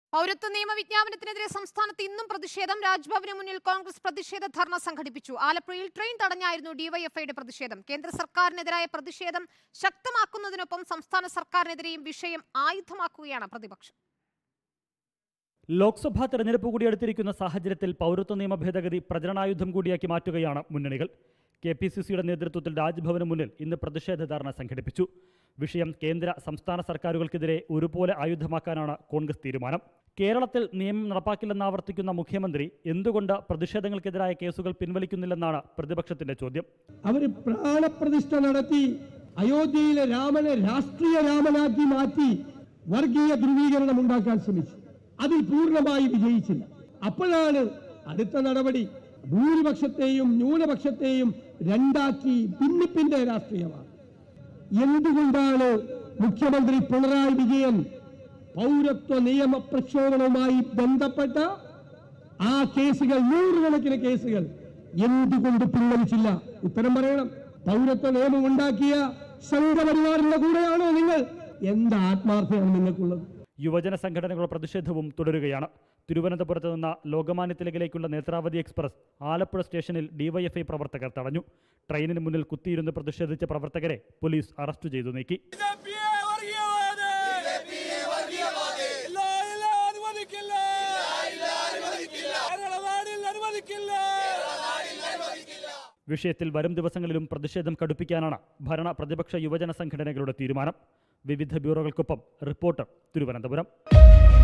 പൗരത്വ നിയമ വിജ്ഞാപനത്തിനെതിരെ സംസ്ഥാനത്ത് ഇന്നും പ്രതിഷേധം രാജ്ഭവന് മുന്നിൽ കോൺഗ്രസ് പ്രതിഷേധ ധർണ സംഘടിപ്പിച്ചു ആലപ്പുഴയിൽ ട്രെയിൻ തടഞ്ഞായിരുന്നു ഡിവൈഎഫ്ഐയുടെ പ്രതിഷേധം കേന്ദ്ര സർക്കാരിനെതിരായ പ്രതിഷേധം ശക്തമാക്കുന്നതിനൊപ്പം സംസ്ഥാന സർക്കാരിനെതിരെയും വിഷയം ആയുധമാക്കുകയാണ് പ്രതിപക്ഷം ലോക്സഭാ തെരഞ്ഞെടുപ്പ് കൂടി അടുത്തിരിക്കുന്ന സാഹചര്യത്തിൽ പൗരത്വ നിയമ ഭേദഗതി പ്രചരണായുധം കൂടിയാക്കി മാറ്റുകയാണ് മുന്നണികൾ കെ പി സി സിയുടെ നേതൃത്വത്തിൽ രാജ്ഭവന് മുന്നിൽ ഇന്ന് പ്രതിഷേധ ധർണ സംഘടിപ്പിച്ചു വിഷയം കേന്ദ്ര സംസ്ഥാന സർക്കാരുകൾക്കെതിരെ ഒരുപോലെ ആയുധമാക്കാനാണ് കോൺഗ്രസ് തീരുമാനം കേരളത്തിൽ നിയമം നടപ്പാക്കില്ലെന്ന് ആവർത്തിക്കുന്ന മുഖ്യമന്ത്രി എന്തുകൊണ്ട് പ്രതിഷേധങ്ങൾക്കെതിരായ കേസുകൾ പിൻവലിക്കുന്നില്ലെന്നാണ് പ്രതിപക്ഷത്തിന്റെ ചോദ്യം അവർ പ്രാണപ്രതിഷ്ഠ നടത്തി അയോധ്യയിലെ രാമനെ രാഷ്ട്രീയ രാമനാക്കി മാറ്റി വർഗീയ ധ്രുവീകരണം ഉണ്ടാക്കാൻ ശ്രമിച്ചു അതിൽ പൂർണ്ണമായി വിജയിച്ചില്ല അപ്പോഴാണ് അടുത്ത നടപടി ഭൂരിപക്ഷത്തെയും ന്യൂനപക്ഷത്തെയും രണ്ടാക്കി ഭിന്നിപ്പിന്റെ രാഷ്ട്രീയമാണ് എന്തുകൊണ്ടാണ് മുഖ്യമന്ത്രി പിണറായി വിജയൻ പൗരത്വ നിയമ പ്രക്ഷോഭവുമായി ബന്ധപ്പെട്ട ആ കേസുകൾ നൂറുകണക്കിന് കേസുകൾ എന്തുകൊണ്ട് പിൻവലിച്ചില്ല ഉത്തരം പറയണം പൗരത്വ നിയമം ഉണ്ടാക്കിയ സംഘപരിവാറിന്റെ കൂടെയാണോ നിങ്ങൾ എന്ത് ആത്മാർത്ഥമാണ് നിങ്ങൾക്കുള്ളത് യുവജന സംഘടനകളുടെ പ്രതിഷേധവും തുടരുകയാണ് തിരുവനന്തപുരത്ത് നിന്ന് ലോകമാന്യ തിലകിലേക്കുള്ള നേത്രാവതി എക്സ്പ്രസ് ആലപ്പുഴ സ്റ്റേഷനിൽ ഡിവൈഎഫ്ഐ പ്രവർത്തകർ തടഞ്ഞു ട്രെയിനിന് മുന്നിൽ കുത്തിയിരുന്ന് പ്രതിഷേധിച്ച പ്രവർത്തകരെ പോലീസ് അറസ്റ്റ് ചെയ്തു നീക്കി BJP വർഗീയവാദി ഇല്ല ഇല്ല അനുവദിക്കില്ല കേരള നാടിൽ അനുവദിക്കില്ല വിഷയത്തിൽ വരും ദിവസങ്ങളിലും പ്രതിഷേധം കടുപ്പിക്കാനാണ് ഭരണ പ്രതിപക്ഷ യുവജന സംഘടനകളുടെ തീരുമാനം വിവിധ ബ്യൂറോകൾക്കൊപ്പം റിപ്പോർട്ടർ തിരുവനന്തപുരം